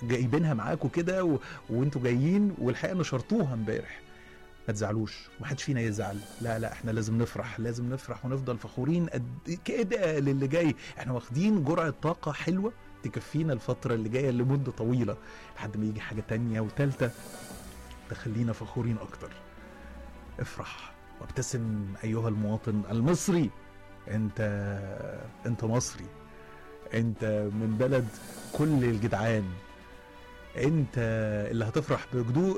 جايبينها معاكم كده و... وانتوا جايين والحقيقه نشرتوها امبارح ما تزعلوش محدش فينا يزعل لا لا احنا لازم نفرح لازم نفرح ونفضل فخورين قد كده للي جاي احنا واخدين جرعه طاقه حلوه تكفينا الفتره اللي جايه لمده طويله لحد ما يجي حاجه تانية وتالتة تخلينا فخورين اكتر افرح وابتسم ايها المواطن المصري انت انت مصري انت من بلد كل الجدعان انت اللي هتفرح بجدود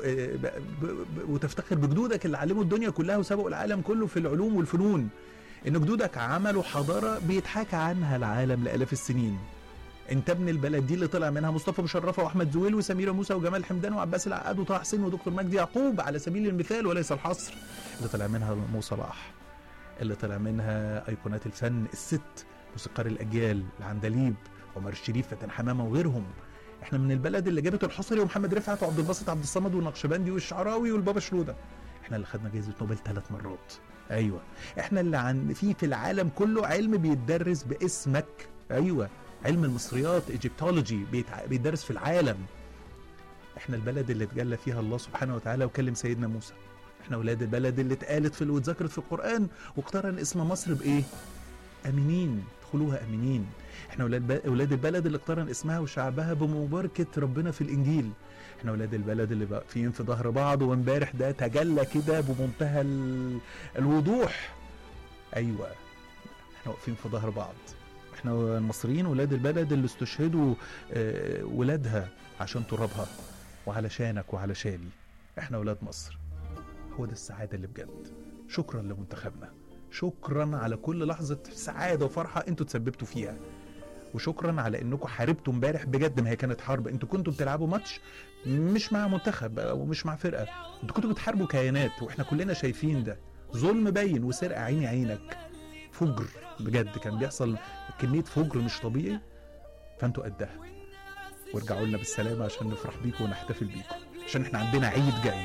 وتفتخر بجدودك اللي علموا الدنيا كلها وسبقوا العالم كله في العلوم والفنون ان جدودك عملوا حضاره بيتحكى عنها العالم لالاف السنين انت ابن البلد دي اللي طلع منها مصطفى مشرفه واحمد زويل وسميره موسى وجمال حمدان وعباس العقاد وطه حسين ودكتور مجدي يعقوب على سبيل المثال وليس الحصر اللي طلع منها مو صلاح اللي طلع منها ايقونات الفن الست موسيقار الاجيال العندليب عمر الشريف فتن حمامه وغيرهم احنا من البلد اللي جابت الحصري ومحمد رفعت وعبد الباسط عبد الصمد والنقشبندي والشعراوي والبابا شنوده احنا اللي خدنا جائزه نوبل ثلاث مرات ايوه احنا اللي عن في في العالم كله علم بيتدرس باسمك ايوه علم المصريات ايجيبتولوجي بيتع... بيدرس في العالم احنا البلد اللي اتجلى فيها الله سبحانه وتعالى وكلم سيدنا موسى احنا اولاد البلد اللي اتقالت في واتذكرت في القران واقترن اسم مصر بايه امنين ادخلوها امنين احنا اولاد اولاد البلد اللي اقترن اسمها وشعبها بمباركه ربنا في الانجيل احنا اولاد البلد اللي واقفين في ظهر بعض وامبارح ده تجلى كده بمنتهى ال... الوضوح ايوه احنا واقفين في ظهر بعض احنا المصريين ولاد البلد اللي استشهدوا اه ولادها عشان ترابها وعلشانك وعلشاني احنا ولاد مصر هو ده السعاده اللي بجد شكرا لمنتخبنا شكرا على كل لحظه سعاده وفرحه انتوا تسببتوا فيها وشكرا على انكم حاربتوا امبارح بجد ما هي كانت حرب انتوا كنتوا بتلعبوا ماتش مش مع منتخب او مش مع فرقه انتوا كنتوا بتحاربوا كيانات واحنا كلنا شايفين ده ظلم باين وسرقه عيني عينك فجر بجد كان بيحصل كميه فجر مش طبيعي فانتوا قدها وارجعوا لنا بالسلامه عشان نفرح بيكم ونحتفل بيكم عشان احنا عندنا عيد جاي